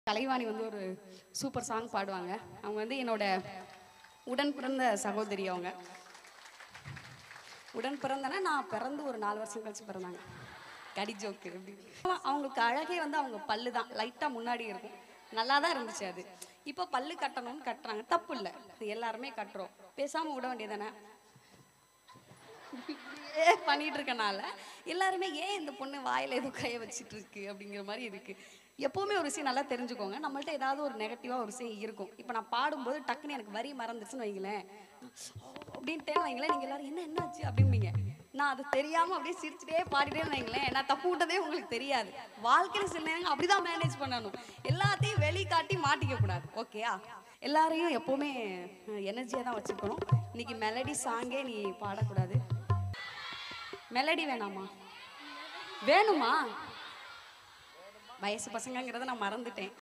கலைவாணி வந்து ஒரு super song பாடுவாங்க அவங்க வந்து என்னோட உடன் பிறந்த சகோதரி அவங்க உடன் பிறந்தனா நான் பிறந்து ஒரு நாலு வருஷம் கழிச்சு பிறந்தாங்க கடி ஜோக்கு அப்படி அவங்களுக்கு அழகே வந்து அவங்க பல்லு தான் லைட்டாக முன்னாடி இருக்கும் நல்லா தான் இருந்துச்சு அது இப்போ பல்லு கட்டணும்னு கட்டுறாங்க தப்பு இல்லை எல்லாருமே கட்டுறோம் பேசாமல் விட வேண்டியதானே இப்படியே பண்ணிட்டு இருக்கனால எல்லாருமே ஏன் இந்த பொண்ணு வாயில ஏதோ கைய வச்சிட்டு இருக்கு அப்படிங்கிற மாதிரி இருக்கு எப்பவுமே ஒரு விஷயம் நல்லா தெரிஞ்சுக்கோங்க நம்மள்ட்ட ஏதாவது ஒரு நெகட்டிவா ஒரு விஷயம் இருக்கும் இப்போ நான் பாடும்போது டக்குன்னு எனக்கு வரி மறந்துச்சுன்னு வைங்களேன் அப்படின்ட்டேன்னு வைங்களேன் நீங்க எல்லாரும் என்ன என்னாச்சு அப்படிம்பீங்க நான் அது தெரியாம அப்படியே சிரிச்சுட்டே பாடிட்டேன்னு வைங்களேன் நான் தப்பு விட்டதே உங்களுக்கு தெரியாது வாழ்க்கையில சில நேரங்கள் அப்படிதான் மேனேஜ் பண்ணணும் எல்லாத்தையும் வெளிக்காட்டி மாட்டிக்க கூடாது ஓகேயா எல்லாரையும் எப்பவுமே எனர்ஜியாக தான் வச்சுக்கணும் இன்னைக்கு மெலடி சாங்கே நீ பாடக்கூடாது மெலடி வேணாமா வேணுமா வயசு பசங்கங்கிறத நான் மறந்துட்டேன்